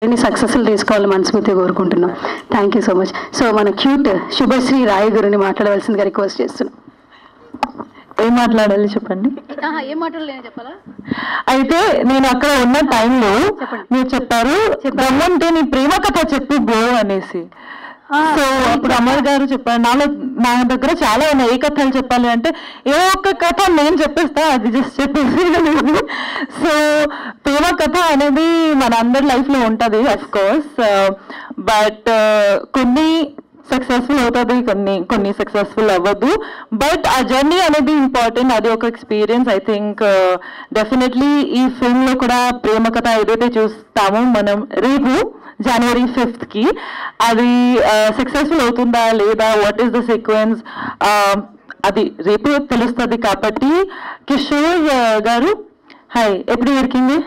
ఎన్ని సక్సెస్లు తీసుకోవాలని మనస్ఫూర్తిగా కోరుకుంటున్నాం thank you so much so మన క్యూట్ శుభశ్రీ రాయ్ గురిని మాట్లాడవలసిందిగా రిక్వెస్ట్ చేస్తున్నాం ఏం మాట్లాడాలి చెప్పండి ఏం మాట్లాడలేదు చెప్పాలా అయితే నేను అక్కడ ఉన్న టైంలో మీరు చెప్పారు దమ్ముంటే నీ ప్రేమ కథ చెప్పు బ్రో అనేసి సో అప్పుడు అమర్ గారు చెప్పారు నాలో నా దగ్గర చాలా ఉన్నాయి ఏ కథలు చెప్పాలి అంటే ఏ ఒక్క కథ నేను చెప్పేస్తా అది జస్ట్ చెప్పేసి సో ప్రేమ కథ అనేది మన అందరి లైఫ్ లో ఉంటది అఫ్ కోర్స్ బట్ కొన్ని సక్సెస్ఫుల్ అవుతుంది కొన్ని కొన్ని సక్సెస్ఫుల్ అవ్వదు బట్ ఆ జర్నీ అనేది ఇంపార్టెంట్ అది ఒక ఎక్స్పీరియన్స్ ఐ థింక్ డెఫినెట్లీ ఈ ఫిల్మ్ లో కూడా ప్రేమ కథ ఏదైతే చూస్తామో మనం రేపు జనవరి ఫిఫ్త్ కి అది సక్సెస్ఫుల్ అవుతుందా లేదా వాట్ ఈస్ ద సీక్వెన్స్ అది రేపు తెలుస్తుంది కాబట్టి కిషోర్ uh, గారు హాయ్ ఎప్పుడు దొరికింది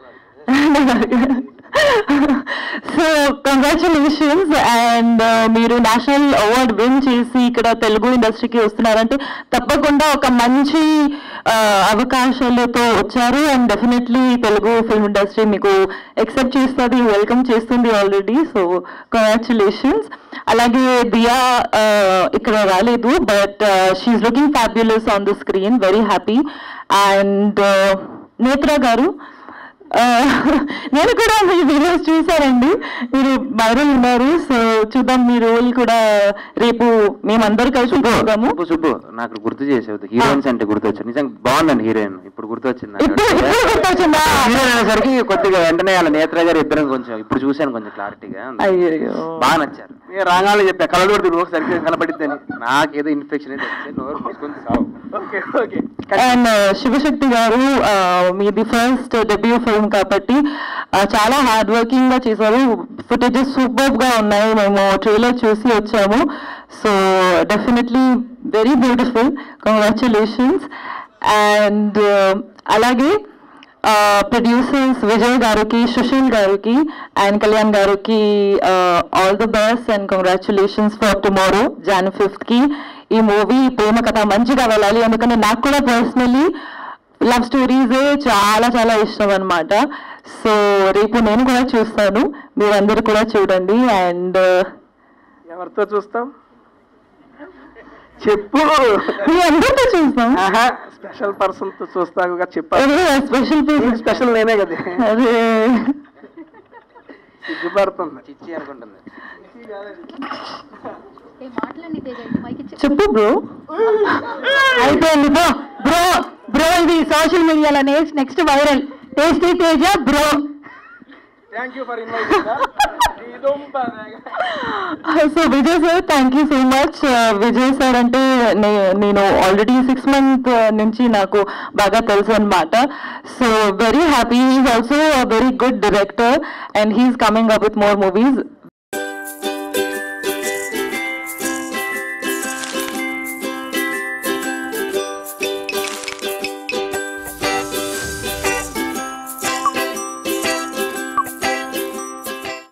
సో కంగ్రాచులేషన్స్ అండ్ మీరు నేషనల్ అవార్డ్ విన్ చేసి ఇక్కడ తెలుగు ఇండస్ట్రీకి వస్తున్నారంటే తప్పకుండా ఒక మంచి uh, అవకాశాలతో వచ్చారు and definitely Telugu film industry మీకు ఎక్సెప్ట్ చేస్తుంది వెల్కమ్ చేస్తుంది ఆల్రెడీ సో కంగ్రాచులేషన్స్ అలాగే దియా uh, ఇక్కడ రాలేదు but she's looking fabulous on the screen very happy and Netra garu ఆ, నేను కూడా మీ వీడియోస్ చూసానండి మీరు వైరల్ ఉన్నారు సో చూద్దాం మీ రోల్ కూడా రేపు మేమందరు కలిసి చూద్దాము సుబ్బు సుబ్బు నాకు గుర్తు చేసేది హీరోయిన్స్ అంటే గుర్తొచ్చారు నిజంగా బాగుందండి హీరోయిన్ ఇప్పుడు గుర్తొచ్చింది నాకు. ఇప్పుడు ఇప్పుడు గుర్తొచ్చిందా? హీరోయిన్ అనేసరికి కొద్దిగా వెంటనే వాళ్ళ నేత్ర గారు ఇద్దరం కొంచెం ఇప్పుడు చూశాను కొంచెం క్లారిటీగా అయ్యో బాగా నచ్చారు నేను రాగానే చెప్పా కలర్ కొడుతు రోజు సరిగ్గా కనపడిద్దని నాకేదో ఇన్ఫెక్షన్ అయితే వచ్చింది నోరు మూసుకొని సావు ఓకే ఓకే అండ్ శివశక్తి గారు ఆ, మీది ఫస్ట్ డెబ్యూ ఫిల్మ్ కాబట్టి ఆ, చాలా హార్డ్ వర్కింగ్ గా చేశారు ఫుటేజెస్ సూపర్ గా ఉన్నాయి మేము ట్రైలర్ చూసి వచ్చాము so definitely very beautiful congratulations and అలాగే ప్రొడ్యూసర్స్ విజయ్ గారికి సుశీల్ గారికి అండ్ కళ్యాణ్ గారికి all the best and congratulations for tomorrow June fifth కి ఈ మూవీ ప్రేమ కథ మంచిగా వెళ్ళాలి ఎందుకంటే నాకు కూడా పర్సనలీ లవ్ స్టోరీసే చాలా చాలా ఇష్టం అన్నమాట సో రేపు నేను కూడా చూస్తాను మీరందరూ కూడా చూడండి అండ్ ఎవరితో చూస్తాం చెప్పు మీ అందరితో చూస్తాం ఆహా స్పెషల్ పర్సన్ తో చూస్తావుగా చెప్పాలి స్పెషల్ పీపుల్ స్పెషల్ నేనే కదా అదే సిగ్గుపడుతుంది చిచ్చి అనుకుంటుంది చెప్పు బ్రో అయిపోయింది బ్రో బ్రో బ్రో ఇది సోషల్ మీడియాలో next viral tasty Teja bro thank you for so Vijay sir thank you so much Vijay sir అంటే నే- నేను ఆల్రెడీ సిక్స్ మంత్ నుంచి నాకు బాగా తెలుసు అనమాట so very happy he's also very good director and he's coming up with more movies